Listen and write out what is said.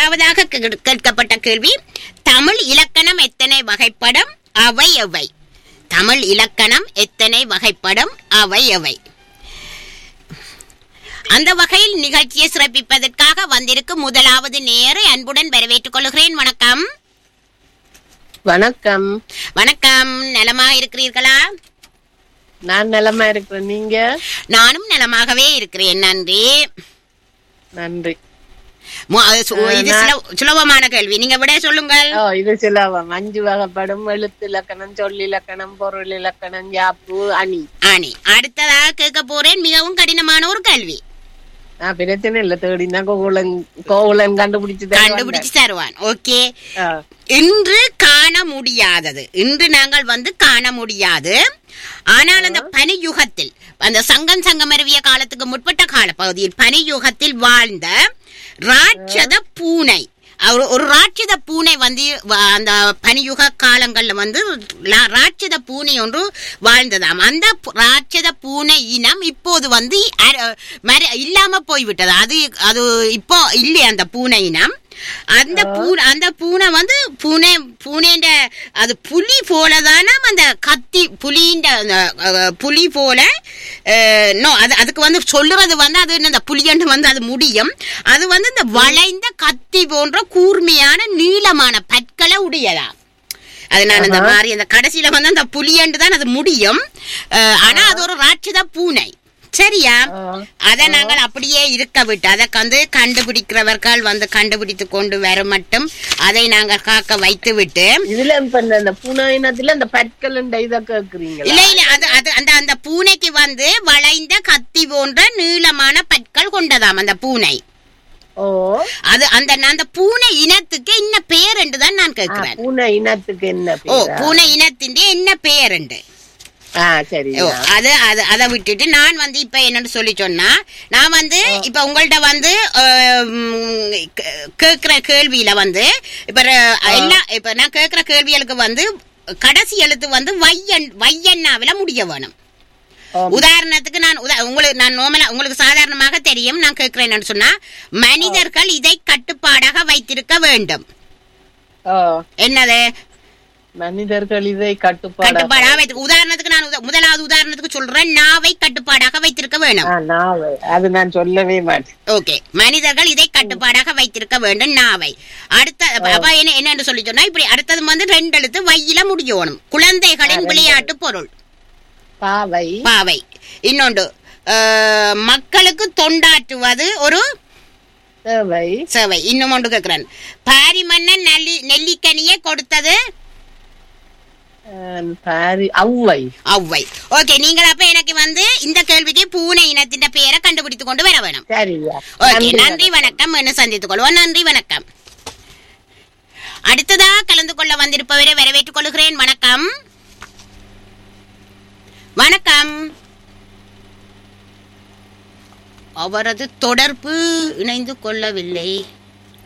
ஆறாவதாக கே- கேட்கப்பட்ட கேள்வி தமிழ் இலக்கணம் எத்தனை வகைப்படும் அவை எவை தமிழ் இலக்கணம் எத்தனை வகைப்படும் அவை எவை அந்த வகையில் நிகழ்ச்சியை சிறப்பிப்பதற்காக வந்திருக்கும் முதலாவது நேரை அன்புடன் வரவேற்றுக் கொள்கிறேன் வணக்கம் வணக்கம் வணக்கம் நலமாக இருக்கிறீர்களா நான் நலமா இருக்கிறேன் நீங்க நானும் நலமாகவே இருக்கிறேன் நன்றி நன்றி மு- அது சு- இது சுல- சுலபமான கேள்வி நீங்க விட சொல்லுங்கள் ஓ இது சிலவம் அஞ்சு வகைப்படும் எழுத்து இலக்கணம் சொல் இலக்கணம் பொருள் இலக்கணம் யாப்பு அணி ஆனி அடுத்ததாக கேட்க போறேன் மிகவும் கடினமான ஒரு கேள்வி நான் பிரச்சனை இல்ல தேடினா கோகுலன் கோகுலன் கண்டுபிடிச்சு தருவான். கண்டுபிடிச்சு தருவான் ஓகே ஆ, இன்று காண முடியாதது இன்று நாங்கள் வந்து காண முடியாது ஆனால் அந்த பனியுகத்தில் அந்த சங்கம் சங்கமருவிய காலத்துக்கு முற்பட்ட கால பகுதியில் பனியுகத்தில் வாழ்ந்த ராட்சத பூனை ஒரு ஒரு ராட்சத பூனை வந்து வ- அந்த பனியுக காலங்கள்ல வந்து லா- ராட்சத பூனை ஒன்று வாழ்ந்ததாம் அந்த பு- ராட்சத பூனை இனம் இப்போது வந்து அர- மர- இல்லாம போய்விட்டது அது அது இப்போ இல்லை அந்த பூனை இனம் அந்த பூனை அந்த பூனை வந்து பூனை பூனைன்ற அது புலி போலதானா அந்த கத்தி புலின்ற அந்த, அஹ், புலி போல அஹ், no, அது அதுக்கு வந்து சொல்லுறது வந்து அது என்ன, அந்த புலியன்று வந்து அது முடியும் அது வந்து இந்த வளைந்த கத்தி போன்ற கூர்மையான நீளமான பற்களை உடையதா அது நான் அந்த மாதிரி அந்த கடைசியில வந்து அந்த புலியன்று தான் அது முடியும் அஹ், ஆனா அது ஒரு ராட்சத பூனை சரியா ஆ. அதை நாங்கள் அப்படியே இருக்க விட்டு அதை வந்து கண்டுபிடிக்கிறவர்கள் வந்து கண்டுபிடித்து கொண்டு வர மட்டும் அதை நாங்கள் காக்க வைத்து விட்டு இதுல இப்ப இந்த- இந்த பூனை இனத்துல இந்த பற்கள் இத கேக்குறீங்களா இல்ல இல்ல அது அது அந்த அந்த பூனைக்கு வந்து வளைந்த கத்தி போன்ற நீளமான பற்கள் கொண்டதாம் அந்த பூனை ஓ அது அந்த அந்த பூனை இனத்துக்கு என்ன பேர் என்று தான் நான் ஆ, கேட்கிறேன் பூனை இனத்துக்கு என்ன ஓ பேரா? பூனை இனத்தின் என்ன பெயர் என்று ஆ சரி ஓ, அது அது அதை விட்டுட்டு நான் வந்து இப்ப என்னன்னு சொல்லி சொன்னா நான் வந்து இப்ப உங்கள்ட்ட வந்து அஹ், ம், கே- கேக்குற கேள்வியில வந்து இப்ப ர- எல்லா இப்ப நான் கேக்குற கேள்விகளுக்கு வந்து கடைசி எழுத்து வந்து வையன் வையண்ணாவில முடிய வேணும் ஆமா. உதாரணத்துக்கு நான் உதா- உங்களுக்கு நான் நோமலா உங்களுக்கு சாதாரணமாக தெரியும் நான் கேட்கிறேன் என்னன்னு சொன்னா மனிதர்கள் இதை கட்டுப்பாடாக வைத்திருக்க வேண்டும் ஓ என்னது மனிதர்கள் இதை கட்டுப்பாடு கட்டுப்பாடாக வைத்து உதாரணத்துக்கு நான் உத- முதலாவது உதாரணத்துக்கு சொல்றேன் நாவை கட்டுப்பாடாக வைத்திருக்க வேணும் நாவை அது நான் சொல்லவே மாட்டேன் ஓகே மனிதர்கள் இதை கட்டுப்பாடாக வைத்திருக்க வேண்டும் நாவை அடுத்த அப்ப- அப்ப என்ன என்னன்னு சொல்லி சொன்னா இப்படி அடுத்தது வந்து ரெண்டு எழுத்து வையில முடியணும் குழந்தைகளின் விளையாட்டு பொருள் பாவை பாவை இன்னொன்று அஹ், மக்களுக்கு தொண்டாற்றுவது ஒரு சேவை சேவை இன்னும் ஒன்று கேட்கிறேன் பாரி மன்னன் நெல்லி நெல்லிக்கனியை கொடுத்தது அஹ், பாரி அவ்வை ஒளவை ஓகே நீங்கள் அப்ப எனக்கு வந்து இந்த கேள்விக்கு பூனை இனத்தின் பெயரை கண்டுபிடித்து கொண்டு வர வேணும் சரியா ஓகே நன்றி வணக்கம் என்ன சந்தித்துக் கொள்வோம் நன்றி வணக்கம் அடுத்ததா கலந்து கொள்ள வந்திருப்பவரை வரவேற்றுக் கொள்கிறேன் வணக்கம் வணக்கம் அவரது தொடர்பு இணைந்து கொள்ளவில்லை